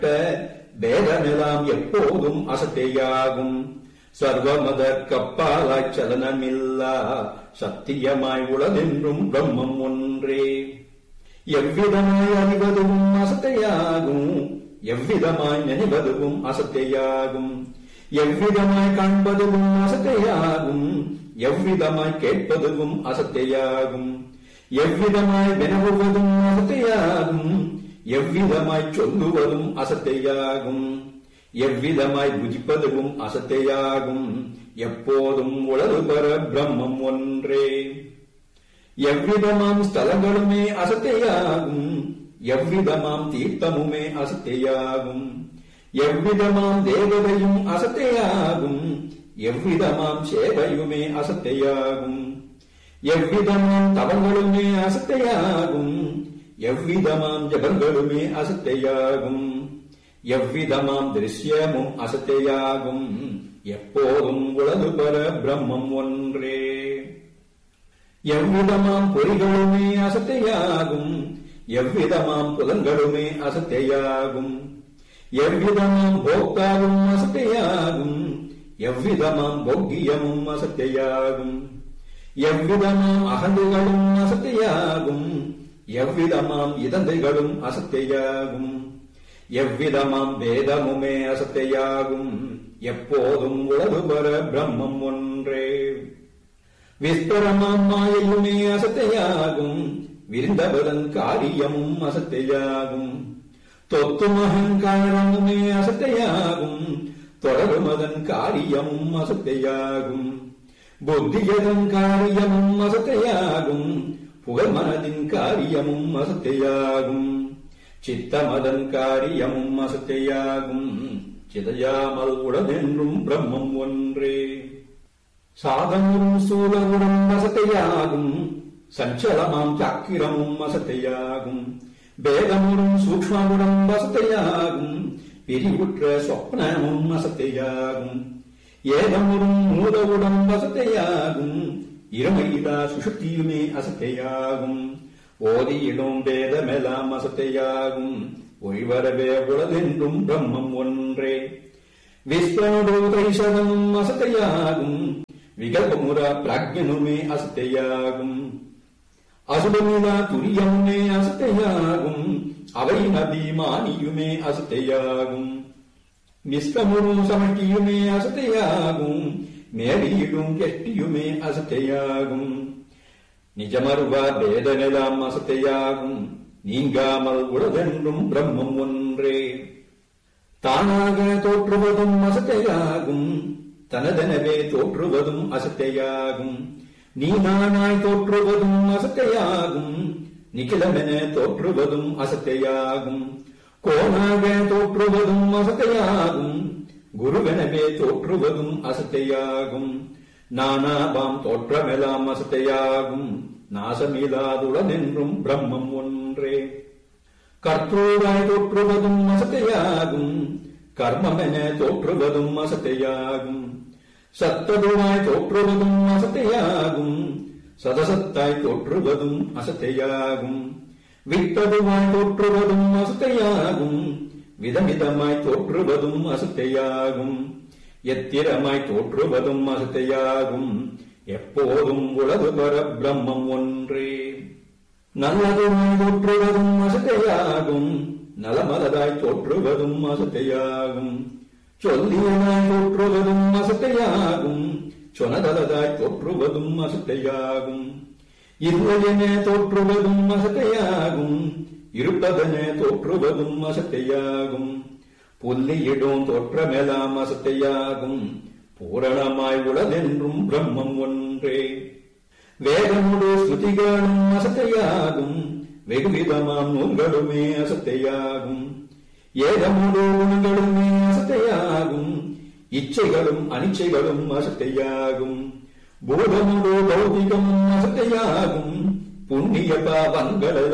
பேதமெல்லாம் எப்போதும் அசத்தையாகும் சர்வமத கப்பாலாய் சலனமில்லா சத்தியமாய் உளதென்றும் பிரம்மம் ஒன்றே எவ்விதமாய் அறிவதும் அசத்தையாகும் எவ்விதமாய் நினைவதும் அசத்தையாகும் எவ்விதமாய் காண்பதும் அசத்தையாகும் எவ்விதமாய் கேட்பதும் அசத்தையாகும் எவ்விதமாய் வினவுவதும் அசத்தையாகும் எவ்விதமாய் சொல்லுவதும் அசத்தையாகும் எவ்விதமாய் புஜிப்பதும் அசத்தையாகும் எப்போதும் உளது பெற பிரம்மம் ஒன்றே எவ்விதமாம் ஸ்தலங்களுமே அசத்தையாகும் எவ்விதமாம் தீர்த்தமுமே அசத்தையாகும் எவ்விதமாம் தேவதையும் அசத்தையாகும் எவ்விதமாம் சேவையுமே அசத்தையாகும் எவ்விதமாம் தவங்களுமே அசத்தையாகும் எவ்விதமாம் ஜபங்களுமே அசத்தையாகும் எவ்விதமாம் திருஷ்யமும் அசத்தையாகும் எப்போதும் உலகு பெற பிரம்மம் ஒன்றே எவ்விதமாம் பொறிகளுமே அசத்தையாகும் எவ்விதமாம் புலன்களுமே அசத்தையாகும் எவ்விதமாம் போக்தாவும் அசத்தையாகும் எவ்விதமாம் போக்கியமும் அசத்தையாகும் எவ்விதமாம் அகந்துகளும் அசத்தையாகும் எவ்விதமாம் இதந்தைகளும் அசத்தையாகும் எவ்விதமாம் வேதமுமே அசத்தையாகும் எப்போதும் உளவு பெற பிரம்மம் ஒன்றே விஸ்தரமாம் மாயையுமே அசத்தையாகும் விருந்தபதன் காரியமும் அசத்தையாகும் தொத்தும் அகங்காரமுமே அசத்தையாகும் தொடரும் அதன் காரியமும் அசத்தையாகும் புத்தியதன் காரியமும் அசத்தையாகும் புகழ் மனதின் காரியமும் அசத்தையாகும் சித்தமதன் காரியமும் அசத்தையாகும் சிதையாமல் உடனென்றும் பிரம்மம் ஒன்றே சாதமும் சூழவுடன் அசத்தையாகும் சஞ்சலமாம் சக்கிரமும் அசத்தையாகும் பேதமுடன் சூக்மமுடன் அசத்தையாகும் பிரிவுற்ற சொப்னமும் அசத்தையாகும் ஏதமுடன் மூலவுடன் அசத்தையாகும் இருமையிடா சுஷுப்தியுமே அசத்தையாகும் ஓதியிடும் வேதமெல்லாம் அசத்தையாகும் ஒய்வரவே உளதென்றும் பிரம்மம் ஒன்றே விஸ்வனுடு தைசதமும் அசத்தையாகும் விகல்பமுற பிராக்யனுமே அசத்தையாகும் அசுபமிலா துரியமுமே அசத்தையாகும் அவை நபிமானியுமே அசத்தையாகும் நிஷ்கமுறும் சமட்டியுமே அசத்தையாகும் மேலியிடும் கெட்டியுமே அசத்தையாகும் நிஜமருவா வேதனெல்லாம் அசத்தையாகும் நீங்காமல் உலகென்றும் பிரம்மம் ஒன்றே தானாக தோற்றுவதும் அசத்தையாகும் தனதெனவே தோற்றுவதும் அசத்தையாகும் நீ நானாய் தோற்றுவதும் அசத்தையாகும் நிகிலமென தோற்றுவதும் அசத்தையாகும் கோணாக தோற்றுவதும் அசத்தையாகும் குருவெனவே தோற்றுவதும் அசத்தையாகும் நானாபாம் தோற்றமெல்லாம் அசத்தையாகும் நாசமில்லாதுளனென்றும் பிரம்மம் ஒன்றே கர்த்தூராய் தோற்றுவதும் அசத்தையாகும் கர்மமென தோற்றுவதும் அசத்தையாகும் சத்ததுவாய் தோற்றுவதும் அசத்தையாகும் சதசத்தாய் தோற்றுவதும் அசத்தையாகும் வித்ததுவாய் தோற்றுவதும் அசத்தையாகும் விதமிதமாய் தோற்றுவதும் அசத்தையாகும் எத்திரமாய் தோற்றுவதும் அசத்தையாகும் எப்போதும் உலகு பர பிரம்மம் ஒன்றே நல்லதுமாய் தோற்றுவதும் அசத்தையாகும் நலமலதாய் தோற்றுவதும் அசத்தையாகும் சொல்லியனாய் தோற்றுவதும் அசத்தையாகும் சொனதலதாய் தோற்றுவதும் அசத்தையாகும் இல்லையென தோற்றுவதும் அசத்தையாகும் இருப்பதென தோற்றுவதும் அசத்தையாகும் புல்லியிடும் தோற்றமெல்லாம் அசத்தையாகும் பூரணமாய் உளதென்றும் பிரம்மம் ஒன்றே வேதமுடு ஸ்ருதிகளும் அசத்தையாகும் வெகுவிதமாம் நூல்களுமே அசத்தையாகும் ஏதமுடு குணங்களுமே அசத்தையாகும் இச்சைகளும் அனிச்சைகளும் அசத்தையாகும் பூதமுடு பௌதிகமும் அசத்தையாகும் புண்ணிய பாவங்கள்